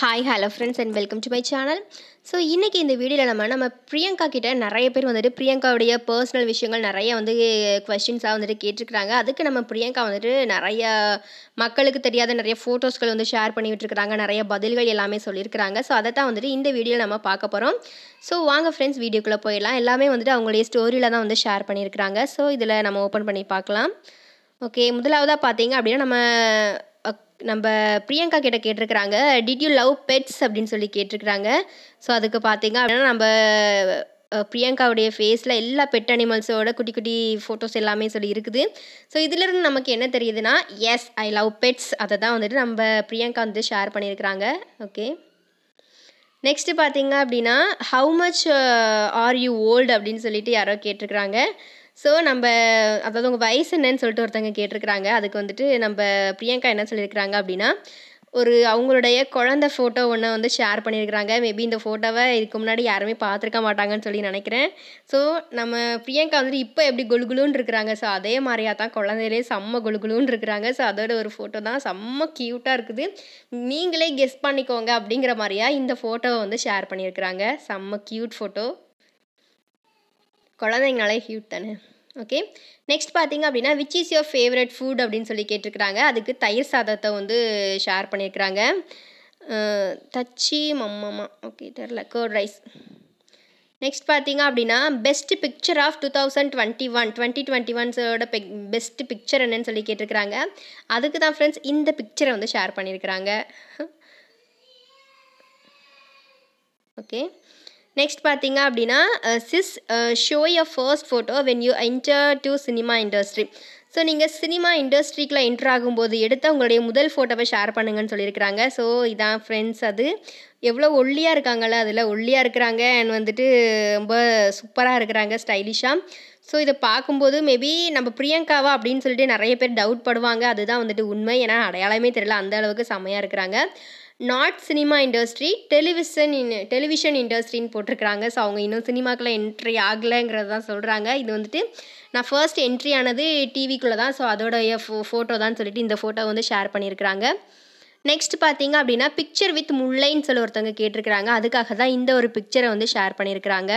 hi hello friends and welcome to my channel so இன்றைக்கி இந்த வீடியோவில் நம்ம நம்ம பிரியங்கா கிட்ட நிறைய பேர் வந்துட்டு பிரியங்காவுடைய பர்சனல் விஷயங்கள் நிறைய வந்து கொஸ்டின்ஸாக வந்துட்டு கேட்டிருக்கிறாங்க அதுக்கு நம்ம பிரியங்கா வந்துட்டு நிறைய மக்களுக்கு தெரியாத நிறைய ஃபோட்டோஸ்கள் வந்து ஷேர் பண்ணி விட்டுருக்காங்க நிறைய பதில்கள் எல்லாமே சொல்லியிருக்கிறாங்க ஸோ அதை தான் வந்துட்டு இந்த வீடியோவில் நம்ம பார்க்க போகிறோம் ஸோ வாங்க ஃப்ரெண்ட்ஸ் வீடியோக்குள்ளே போயிடலாம் எல்லாமே வந்துட்டு அவங்களுடைய ஸ்டோரியில் தான் வந்து ஷேர் பண்ணியிருக்கிறாங்க ஸோ இதில் நம்ம ஓப்பன் பண்ணி பார்க்கலாம் ஓகே முதலாவதாக பார்த்தீங்க அப்படின்னா நம்ம அக்- நம்ம பிரியங்கா கிட்ட கேட்டிருக்கிறாங்க டிட் யூ லவ் பெட்ஸ் அப்படின்னு சொல்லி கேட்டிருக்கிறாங்க ஸோ அதுக்கு பார்த்தீங்க அப்படின்னா நம்ம அஹ், பிரியங்காவுடைய ஃபேஸில் எல்லா பெட் அனிமல்ஸோட குட்டி குட்டி ஃபோட்டோஸ் எல்லாமே சொல்லி இருக்குது ஸோ இதிலிருந்து நமக்கு என்ன தெரியுதுன்னா எஸ் ஐ லவ் பெட்ஸ் அதை தான் வந்துட்டு நம்ம பிரியங்கா வந்து ஷேர் பண்ணியிருக்கிறாங்க ஓகே நெக்ஸ்ட்டு பார்த்தீங்க அப்படின்னா how much are you old அப்படின்னு சொல்லிட்டு யாரோ கேட்டிருக்கிறாங்க ஸோ நம்ம அதாவது உங்கள் வயசு என்னன்னு சொல்லிட்டு ஒருத்தவங்க கேட்டிருக்கிறாங்க அதுக்கு வந்துட்டு நம்ம பிரியங்கா என்ன சொல்லியிருக்கிறாங்க அப்படின்னா ஒரு அவங்களுடைய குழந்தை ஃபோட்டோ ஒன்று வந்து ஷேர் பண்ணியிருக்கிறாங்க மேபி இந்த ஃபோட்டோவை இதுக்கு முன்னாடி யாருமே பார்த்துருக்க மாட்டாங்கன்னு சொல்லி நினைக்கிறேன் ஸோ நம்ம பிரியங்கா வந்துட்டு இப்போ எப்படி குலுகுலுன்னு இருக்கிறாங்க ஸோ அதே மாதிரியா தான் குழந்தையிலே செம்ம குலுகுலுன்னு இருக்கிறாங்க ஸோ அதோட ஒரு ஃபோட்டோ தான் செம்ம க்யூட்டாக இருக்குது நீங்களே கெஸ் பண்ணிக்கோங்க அப்படிங்கிற மாதிரியா இந்த ஃபோட்டோவை வந்து ஷேர் பண்ணியிருக்கிறாங்க செம்ம க்யூட் ஃபோட்டோ குழந்தைங்கனாலே க்யூட் தானே ஓகே நெக்ஸ்ட் பார்த்தீங்க அப்படின்னா which is your favourite food அப்படின்னு சொல்லி கேட்டிருக்கிறாங்க அதுக்கு தயிர் சாதத்தை வந்து ஷேர் பண்ணியிருக்கிறாங்க அஹ், தச்சி மம்மம்மா ஓகே தெரில கர்ட் ரைஸ் நெக்ஸ்ட் பார்த்தீங்க அப்படின்னா best picture of two thousand twenty one twenty twenty ஒன்ஸோட பிக் பெஸ்ட் பிக்சர் என்னன்னு சொல்லி கேட்டிருக்கிறாங்க அதுக்கு தான் ஃப்ரெண்ட்ஸ் இந்த பிக்சரை வந்து ஷேர் பண்ணியிருக்கிறாங்க ஓகே நெக்ஸ்ட் பார்த்தீங்க அப்படின்னா sis show ya first photo when you enter to cinema industry so நீங்கள் சினிமா இண்டஸ்ட்ரிக்குள்ளே என்டர் ஆகும்போது எடுத்த உங்களுடைய முதல் ஃபோட்டோவை ஷேர் பண்ணுங்கன்னு சொல்லியிருக்கிறாங்க ஸோ இதான் ஃப்ரெண்ட்ஸ் அது எவ்வளோ ஒல்லியாக இருக்காங்கல்ல அதில் ஒல்லியாக இருக்கிறாங்க அண்ட் வந்துட்டு ரொம்ப சூப்பராக இருக்கிறாங்க ஸ்டைலிஷாக ஸோ இதை பார்க்கும்போது மேபி நம்ம பிரியங்காவா அப்படின்னு சொல்லிட்டு நிறைய பேர் டவுட் படுவாங்க அதுதான் வந்துட்டு உண்மை ஏன்னா அடையாளமே தெரியல அந்த அளவுக்கு செம்மையாக இருக்கிறாங்க not cinema industry television in television இண்டஸ்ட்ரின்னு போட்டிருக்கிறாங்க ஸோ அவங்க இன்னும் சினிமாக்குள்ளே என்ட்ரி ஆகலைங்கிறது தான் சொல்கிறாங்க இது வந்துட்டு நான் ஃபர்ஸ்ட் என்ட்ரி ஆனது டிவிக்குள்ளே தான் ஸோ அதோடைய ஃபோ ஃபோட்டோ தான் சொல்லிட்டு இந்த ஃபோட்டோ வந்து ஷேர் பண்ணியிருக்கிறாங்க நெக்ஸ்ட் பார்த்தீங்க அப்படின்னா பிக்சர் வித் முல்லைன்னு சொல்லி ஒருத்தவங்க கேட்டிருக்கிறாங்க அதுக்காக தான் இந்த ஒரு பிக்சரை வந்து ஷேர் பண்ணியிருக்கிறாங்க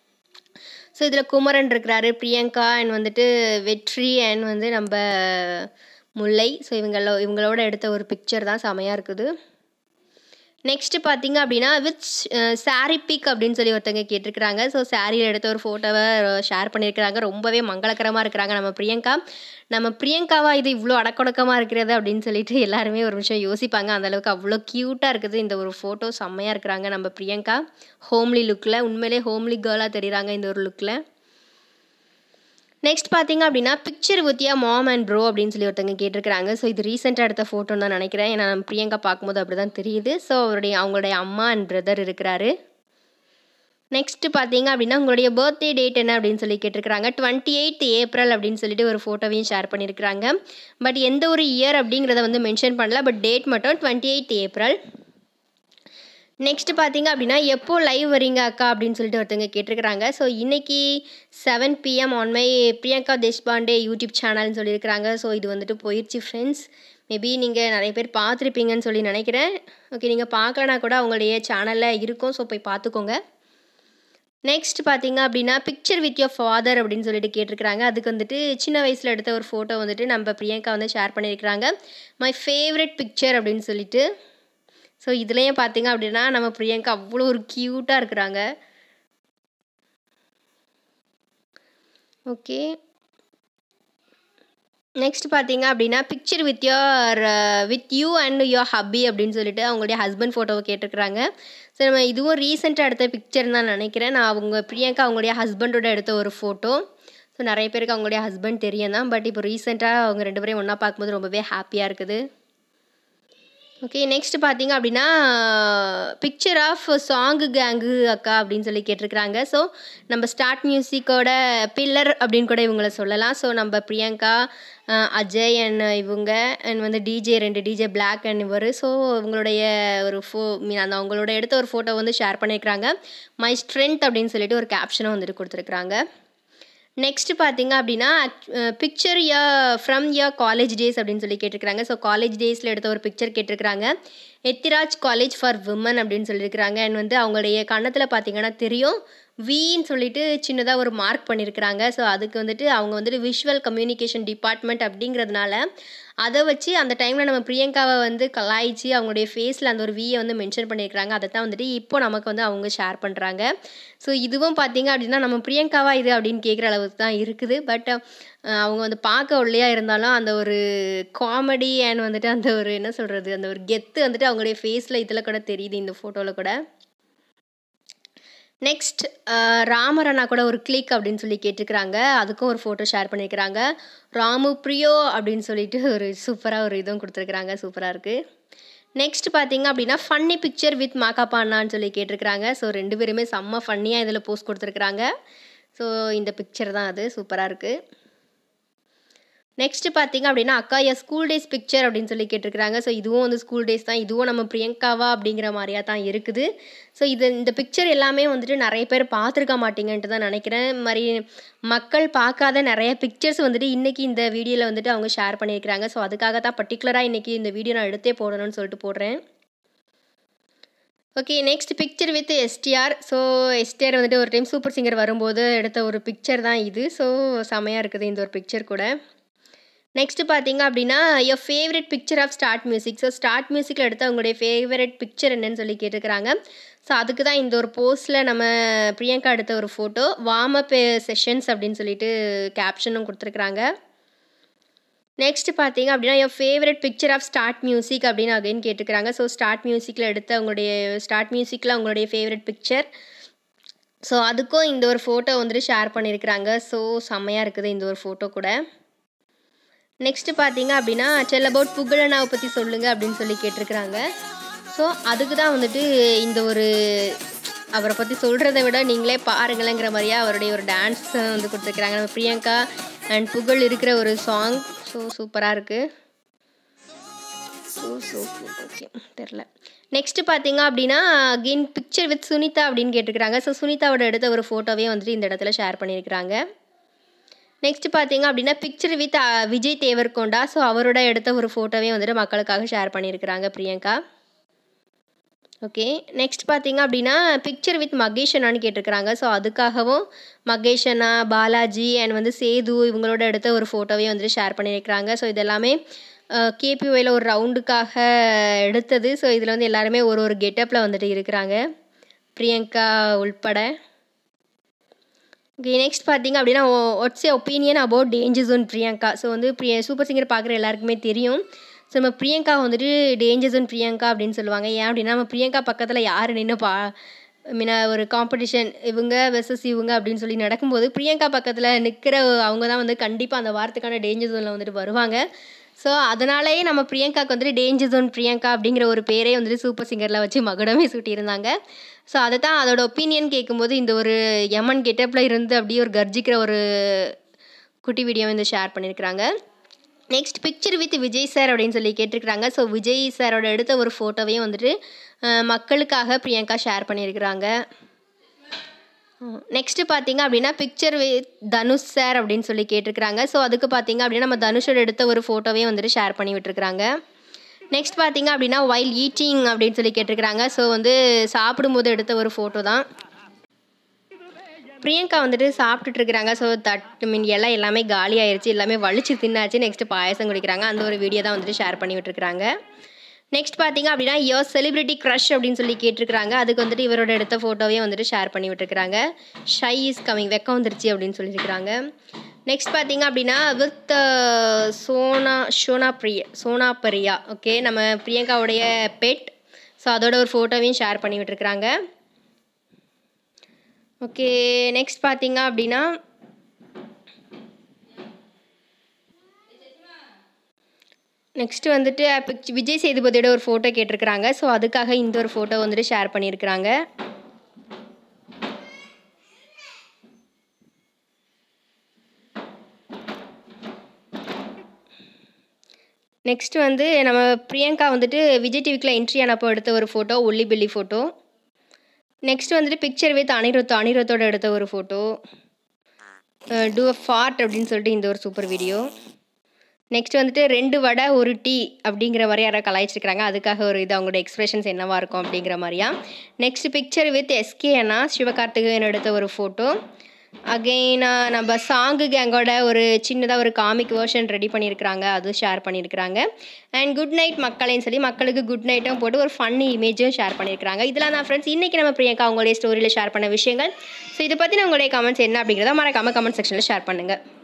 ஸோ இதில் குமரன் இருக்கிறாரு பிரியங்கா அண்ட் வந்துட்டு வெற்றி அண்ட் வந்து நம்ம முல்லை ஸோ இவங்களோ இவங்களோட எடுத்த ஒரு பிக்சர் தான் செமையாக இருக்குது நெக்ஸ்ட் பார்த்தீங்க அப்படின்னா வித் சாரி பிக் அப்படின்னு சொல்லி ஒருத்தங்க கேட்டிருக்கிறாங்க ஸோ சாரியில் எடுத்த ஒரு ஃபோட்டோவை ஷேர் பண்ணியிருக்கிறாங்க ரொம்பவே மங்களகரமாக இருக்கிறாங்க நம்ம பிரியங்கா நம்ம பிரியங்காவா இது இவ்வளோ அடக்கொடக்கமாக இருக்கிறது அப்படின்னு சொல்லிட்டு எல்லாருமே ஒரு நிமிஷம் யோசிப்பாங்க அந்த அளவுக்கு அவ்வளோ க்யூட்டாக இருக்குது இந்த ஒரு ஃபோட்டோ செம்மையாக இருக்கிறாங்க நம்ம பிரியங்கா ஹோம்லி லுக்கில் உண்மையிலே ஹோம்லி கேர்ளாக தெரியுறாங்க இந்த ஒரு லுக்கில் நெக்ஸ்ட் பார்த்தீங்க அப்படின்னா picture with ya mom and bro அப்படின்னு சொல்லி ஒருத்தங்க கேட்டிருக்கிறாங்க ஸோ இது ரீசெண்டாக எடுத்த ஃபோட்டோன்னு தான் நினைக்கிறேன் ஏன்னா நம்ம பிரியங்கா பார்க்கும்போது அப்படி தான் தெரியுது ஸோ அவருடைய அவங்களுடைய அம்மா அண்ட் பிரதர் இருக்கிறாரு நெக்ஸ்ட் பார்த்தீங்க அப்படின்னா உங்களுடைய பர்த்டே டேட் என்ன அப்படின்னு சொல்லி கேட்டிருக்கிறாங்க டுவெண்ட்டி எயித் ஏப்ரல் அப்படின்னு சொல்லிட்டு ஒரு ஃபோட்டோவையும் ஷேர் பண்ணியிருக்கிறாங்க பட் எந்த ஒரு இயர் அப்படிங்கிறத வந்து மென்ஷன் பண்ணல பட் டேட் மட்டும் டுவெண்ட்டி எயித் ஏப்ரல் நெக்ஸ்ட் பார்த்தீங்க அப்படின்னா எப்போ லைவ் வரீங்க அக்கா அப்படின்னு சொல்லிட்டு ஒருத்தவங்க கேட்டிருக்கிறாங்க ஸோ இன்னைக்கு seven PM on my Priyanka Deshpande YouTube சேனல்னு சொல்லியிருக்கிறாங்க ஸோ இது வந்துட்டு போயிடுச்சு ஃப்ரெண்ட்ஸ் மேபி நீங்கள் நிறைய பேர் பார்த்துருப்பீங்கன்னு சொல்லி நினைக்கிறேன் ஓகே நீங்கள் பார்க்கலனா கூட அவங்களுடைய சேனலில் இருக்கும் ஸோ போய் பார்த்துக்கோங்க நெக்ஸ்ட் பார்த்தீங்க அப்படின்னா பிக்சர் வித் யோர் ஃபாதர் அப்படின்னு சொல்லிட்டு கேட்டிருக்கிறாங்க அதுக்கு வந்துட்டு சின்ன வயசில் எடுத்த ஒரு ஃபோட்டோ வந்துட்டு நம்ம பிரியங்கா வந்து ஷேர் பண்ணியிருக்கிறாங்க மை ஃபேவரட் பிக்சர் அப்படின்னு சொல்லிட்டு ஸோ இதுலேயும் பார்த்தீங்க அப்படின்னா நம்ம பிரியங்கா அவ்வளோ ஒரு க்யூட்டாக இருக்கிறாங்க ஓகே நெக்ஸ்ட் பார்த்தீங்க அப்படின்னா picture with your with you and your hubby அப்படின்னு சொல்லிட்டு அவங்களுடைய ஹஸ்பண்ட் ஃபோட்டோவை கேட்டிருக்கிறாங்க ஸோ நம்ம இதுவும் ரீசெண்டாக எடுத்த பிக்சர் தான் நினைக்கிறேன் நான் அவங்க பிரியங்கா அவங்களுடைய ஹஸ்பண்டோட எடுத்த ஒரு ஃபோட்டோ ஸோ நிறைய பேருக்கு அவங்களுடைய ஹஸ்பண்ட் தெரியும் தான் பட் இப்போ ரீசெண்டாக அவங்க ரெண்டு பேரையும் ஒன்றா பார்க்கும்போது ரொம்பவே ஹாப்பியாக இருக்குது ஓகே நெக்ஸ்ட் பார்த்தீங்க அப்படின்னா பிக்சர் ஆஃப் சாங்கு கேங்கு அக்கா அப்படின்னு சொல்லி கேட்டிருக்கிறாங்க ஸோ நம்ம ஸ்டார்ட் மியூசிக்கோட பில்லர் அப்படின்னு கூட இவங்கள சொல்லலாம் ஸோ நம்ம பிரியங்கா அஹ், அஜய் அண்ட் இவங்க அண்ட் வந்து டிஜே ரெண்டு டிஜே பிளாக் அண்ட் இவர் ஸோ இவங்களுடைய ஒரு ஃபோ மீன் அந்த அவங்களோட எடுத்த ஒரு ஃபோட்டோ வந்து ஷேர் பண்ணியிருக்கிறாங்க மை ஸ்ட்ரென்த் அப்படின்னு சொல்லிட்டு ஒரு கேப்ஷனும் வந்துட்டு கொடுத்துருக்குறாங்க நெக்ஸ்ட் பார்த்தீங்க அப்படின்னா picture ya from ya college days அப்படின்னு சொல்லி கேட்டிருக்கிறாங்க ஸோ காலேஜ் டேஸில் எடுத்த ஒரு பிக்சர் கேட்டிருக்கிறாங்க எத்திராஜ் காலேஜ் ஃபார் விமன் அப்படின்னு சொல்லியிருக்கிறாங்க அண்ட் வந்து அவங்களுடைய கன்னத்தில் பார்த்தீங்கன்னா தெரியும் வின்னு சொல்லிட்டு சின்னதாக ஒரு மார்க் பண்ணியிருக்கிறாங்க ஸோ அதுக்கு வந்துட்டு அவங்க வந்துட்டு விஷுவல் கம்யூனிகேஷன் டிபார்ட்மெண்ட் அப்படிங்கிறதுனால அதை வச்சு அந்த டைமில் நம்ம பிரியங்காவை வந்து கலாய்ச்சி அவங்களுடைய ஃபேஸில் அந்த ஒரு வியை வந்து மென்ஷன் பண்ணியிருக்கிறாங்க அதை தான் வந்துட்டு இப்போ நமக்கு வந்து அவங்க ஷேர் பண்ணுறாங்க ஸோ இதுவும் பார்த்தீங்க அப்படின்னா நம்ம பிரியங்காவா இது அப்படின்னு கேட்குற அளவுக்கு தான் இருக்குது பட் அவங்க வந்து பார்க்க ஒல்லியாக இருந்தாலும் அந்த ஒரு காமெடி அண்ட் வந்துட்டு அந்த ஒரு என்ன சொல்கிறது அந்த ஒரு கெத்து வந்துட்டு அவங்களுடைய ஃபேஸில் இதில் கூட தெரியுது இந்த ஃபோட்டோவில் கூட நெக்ஸ்ட் ராமரண்ணா கூட ஒரு கிளிக் அப்படின்னு சொல்லி கேட்டிருக்கிறாங்க அதுக்கும் ஒரு ஃபோட்டோ ஷேர் பண்ணியிருக்கிறாங்க ராமு பிரியோ அப்படின்னு சொல்லிட்டு ஒரு சூப்பராக ஒரு இதுவும் கொடுத்துருக்குறாங்க சூப்பராக இருக்குது நெக்ஸ்ட் பார்த்தீங்க அப்படின்னா ஃபன்னி பிக்சர் வித் மாக்காப்பா அண்ணான்னு சொல்லி கேட்டிருக்கிறாங்க ஸோ ரெண்டு பேருமே செம்ம ஃபன்னியாக இதில் போஸ்ட் கொடுத்துருக்குறாங்க ஸோ இந்த பிக்சர் தான் அது சூப்பராக இருக்குது நெக்ஸ்ட் பார்த்தீங்க அப்படின்னா அக்கா என் ஸ்கூல் டேஸ் பிக்சர் அப்படின்னு சொல்லி கேட்டிருக்கிறாங்க ஸோ இதுவும் வந்து ஸ்கூல் டேஸ் தான் இதுவும் நம்ம பிரியங்காவா அப்படிங்கிற மாதிரியா தான் இருக்குது ஸோ இது இந்த பிக்சர் எல்லாமே வந்துட்டு நிறைய பேர் பார்த்துருக்க மாட்டீங்கன்ட்டு தான் நினைக்கிறேன் இந்த மாதிரி மக்கள் பார்க்காத நிறைய பிக்சர்ஸ் வந்துட்டு இன்றைக்கி இந்த வீடியோவில் வந்துட்டு அவங்க ஷேர் பண்ணியிருக்கிறாங்க ஸோ அதுக்காக தான் பர்டிகுலராக இன்றைக்கி இந்த வீடியோ நான் எடுத்தே போடணும்னு சொல்லிட்டு போடுறேன் okay next picture with STR so STR வந்துட்டு ஒரு டைம் சூப்பர் சிங்கர் வரும்போது எடுத்த ஒரு பிக்சர் தான் இது ஸோ செமையாக இருக்குது இந்த ஒரு பிக்சர் கூட நெக்ஸ்ட்டு பார்த்தீங்க அப்படின்னா your favourite picture of start music so start மியூசிக்கில் எடுத்து அவங்களுடைய ஃபேவரட் பிக்சர் என்னன்னு சொல்லி கேட்டிருக்கிறாங்க ஸோ அதுக்கு தான் இந்த ஒரு போஸ்ட்டில் நம்ம பிரியங்கா எடுத்த ஒரு ஃபோட்டோ வார்ம் அப் செஷன்ஸ் அப்படின்னு சொல்லிட்டு கேப்ஷனும் கொடுத்துருக்குறாங்க நெக்ஸ்ட் பார்த்தீங்க அப்படின்னா your favourite picture of start music அப்படின்னு அகைன் கேட்டுக்கிறாங்க ஸோ ஸ்டார்ட் மியூசிக்கில் எடுத்த அவங்களுடைய ஸ்டார்ட் மியூசிக்கில் அவங்களுடைய ஃபேவரட் பிக்சர் ஸோ அதுக்கும் இந்த ஒரு ஃபோட்டோ வந்துட்டு ஷேர் பண்ணியிருக்கிறாங்க ஸோ செம்மையாக இருக்குது இந்த ஒரு ஃபோட்டோ கூட நெக்ஸ்ட்டு பார்த்தீங்க அப்படின்னா டெல் அபவுட் புகழனாவை பற்றி சொல்லுங்கள் அப்படின்னு சொல்லி கேட்டிருக்கிறாங்க ஸோ அதுக்கு தான் வந்துட்டு இந்த ஒரு அவரை பற்றி சொல்கிறத விட நீங்களே பாருங்களேங்கிற மாதிரியா அவருடைய ஒரு டான்ஸ் வந்து கொடுத்துருக்குறாங்க நம்ம பிரியங்கா அண்ட் புகழ் இருக்கிற ஒரு சாங் ஸோ சூப்பராக இருக்குது ஸோ ஸோ ஓகே தெரில நெக்ஸ்ட்டு பார்த்தீங்க அப்படின்னா அகெயின் பிக்சர் வித் சுனிதா அப்படின்னு கேட்டிருக்கிறாங்க ஸோ சுனிதாவோட எடுத்த ஒரு ஃபோட்டோவே வந்துட்டு இந்த இடத்துல ஷேர் பண்ணியிருக்கிறாங்க நெக்ஸ்ட் பார்த்தீங்க அப்படின்னா picture with Vijay Deverakonda so அவரோட எடுத்த ஒரு ஃபோட்டோவே வந்துட்டு மக்களுக்காக ஷேர் பண்ணியிருக்கிறாங்க பிரியங்கா ஓகே நெக்ஸ்ட் பார்த்தீங்க அப்படின்னா பிக்சர் வித் மகேஷ் அண்ணான்னு கேட்டிருக்கிறாங்க ஸோ அதுக்காகவும் மகேஷ் அண்ணா பாலாஜி அண்ட் வந்து சேது இவங்களோட எடுத்த ஒரு ஃபோட்டோவே வந்துட்டு ஷேர் பண்ணியிருக்கிறாங்க ஸோ இதெல்லாமே கேபிஒயில் ஒரு ரவுண்டுக்காக எடுத்தது ஸோ இதில் வந்து எல்லாருமே ஒரு ஒரு கெட்டப்பில் வந்துட்டு இருக்கிறாங்க பிரியங்கா உள்பட ஓகே நெக்ஸ்ட் பார்த்தீங்க அப்படின்னா what's a opinion about danger zone Priyanka so வந்து பிரிய சூப்பர் சிங்கர் பார்க்குற எல்லாருக்குமே தெரியும் ஸோ நம்ம பிரியங்கா வந்துட்டு டேஞ்சர் ஜோன் பிரியங்கா அப்படின்னு சொல்லுவாங்க ஏன் அப்படின்னா நம்ம பிரியங்கா பக்கத்தில் யார் நின்று பா மீனா ஒரு காம்படிஷன் இவங்க வெர்சஸ் இவங்க அப்படின்னு சொல்லி நடக்கும்போது பிரியங்கா பக்கத்தில் நிற்கிற அவங்க தான் வந்து கண்டிப்பாக அந்த வாரத்துக்கான டேஞ்சர் ஜோனில் வந்துட்டு வருவாங்க ஸோ அதனாலேயே நம்ம பிரியங்காக்கு வந்துட்டு டேஞ்சர் ஜோன் பிரியங்கா அப்படிங்கிற ஒரு பேரே வந்துட்டு சூப்பர் சிங்கரில் வச்சு மகுடமே சூட்டியிருந்தாங்க ஸோ அதை தான் அதோட ஒப்பீனியன் கேட்கும்போது இந்த ஒரு யமன் கெட்டப்பில் இருந்து அப்படியே ஒரு கர்ஜிக்கிற ஒரு குட்டி வீடியோ வந்து ஷேர் பண்ணியிருக்கிறாங்க next picture with Vijay sir அப்படின்னு சொல்லி கேட்டிருக்கிறாங்க ஸோ விஜய் சாரோட எடுத்த ஒரு ஃபோட்டோவையும் வந்துட்டு மக்களுக்காக பிரியங்கா ஷேர் பண்ணியிருக்கிறாங்க நெக்ஸ்ட்டு பார்த்தீங்க அப்படின்னா பிக்சர் வித் தனுஷ் சார் அப்படின்னு சொல்லி கேட்டிருக்கிறாங்க ஸோ அதுக்கு பார்த்தீங்க அப்படின்னா நம்ம தனுஷோட எடுத்த ஒரு ஃபோட்டோவே வந்துட்டு ஷேர் பண்ணி விட்டுருக்குறாங்க நெக்ஸ்ட் பார்த்தீங்க அப்படின்னா வைல் ஈட்டிங் அப்படின்னு சொல்லி கேட்டிருக்கிறாங்க ஸோ வந்து சாப்பிடும்போது எடுத்த ஒரு ஃபோட்டோ தான் பிரியங்கா வந்துட்டு சாப்பிட்டுட்டு இருக்கிறாங்க ஸோ தட்டு மீன் எல்லாம் எல்லாமே காலி ஆயிடுச்சு எல்லாமே வலிச்சு தின்னாச்சு நெக்ஸ்ட் பாயசம் குடிக்கிறாங்க அந்த ஒரு வீடியோ தான் வந்துட்டு ஷேர் பண்ணி விட்டுருக்காங்க நெக்ஸ்ட் பார்த்தீங்க அப்படின்னா யோர் செலிபிரிட்டி க்ரஷ் அப்படின்னு சொல்லி கேட்டிருக்கிறாங்க அதுக்கு வந்துட்டு இவரோட எடுத்த ஃபோட்டோவே வந்துட்டு ஷேர் பண்ணி விட்டுருக்காங்க ஷை இஸ் கமிங் வெக்கம் வந்துருச்சு அப்படின்னு சொல்லியிருக்கிறாங்க நெக்ஸ்ட் பார்த்தீங்க அப்படின்னா வித் சோனா சோனா பிரியா சோனா பிரியா ஓகே நம்ம பிரியங்காவுடைய பெட் ஸோ அதோட ஒரு ஃபோட்டோவையும் ஷேர் பண்ணி விட்டுருக்குறாங்க ஓகே நெக்ஸ்ட் பார்த்தீங்க அப்படின்னா நெக்ஸ்ட் வந்துட்டு பிக் விஜய் சேதுபதியோட ஒரு ஃபோட்டோ கேட்டிருக்கிறாங்க ஸோ அதுக்காக இந்த ஒரு ஃபோட்டோ வந்துட்டு ஷேர் பண்ணியிருக்கிறாங்க நெக்ஸ்ட் வந்து நம்ம பிரியங்கா வந்துட்டு விஜய் டிவிக்கில் என்ட்ரி ஆனப்போ எடுத்த ஒரு photo Olly Billy photo next வந்துட்டு பிக்சர் வித் அனிருத் அனிருத்தோட எடுத்த ஒரு ஃபோட்டோ டூ அ ஃபார்ட் அப்படின்னு சொல்லிட்டு இந்த ஒரு சூப்பர் வீடியோ நெக்ஸ்ட் வந்துட்டு ரெண்டு வடை ஒரு டீ அப்படிங்கிற மாதிரி யாரோ கலாய்ச்சிருக்கிறாங்க அதுக்காக ஒரு இது அவங்களோட எக்ஸ்பிரஷன்ஸ் என்னவா இருக்கும் அப்படிங்கிற மாதிரியா நெக்ஸ்ட் பிக்சர் வித் எஸ்கே அண்ணா சிவகார்த்திகேயன் எடுத்த ஒரு ஃபோட்டோ அகெயின் நம்ம சாங்கு கேங்கோட ஒரு சின்னதாக ஒரு காமிக் வேர்ஷன் ரெடி பண்ணியிருக்கிறாங்க அதுவும் ஷேர் பண்ணியிருக்கிறாங்க அண்ட் குட் நைட் மக்களேன்னு சொல்லி மக்களுக்கு குட் நைட்டும் போட்டு ஒரு ஃபன்னி இமேஜும் ஷேர் பண்ணியிருக்கிறாங்க இதெல்லாம் தான் ஃப்ரெண்ட்ஸ் இன்றைக்கி நம்ம பிரியங்கா அவங்களுடைய ஸ்டோரியில் ஷேர் பண்ண விஷயங்கள் ஸோ இதை பற்றி உங்களுடைய கமெண்ட்ஸ் என்ன அப்படிங்கிறத மறக்காம கமெண்ட் செக்ஷனில் ஷேர் பண்ணுங்கள்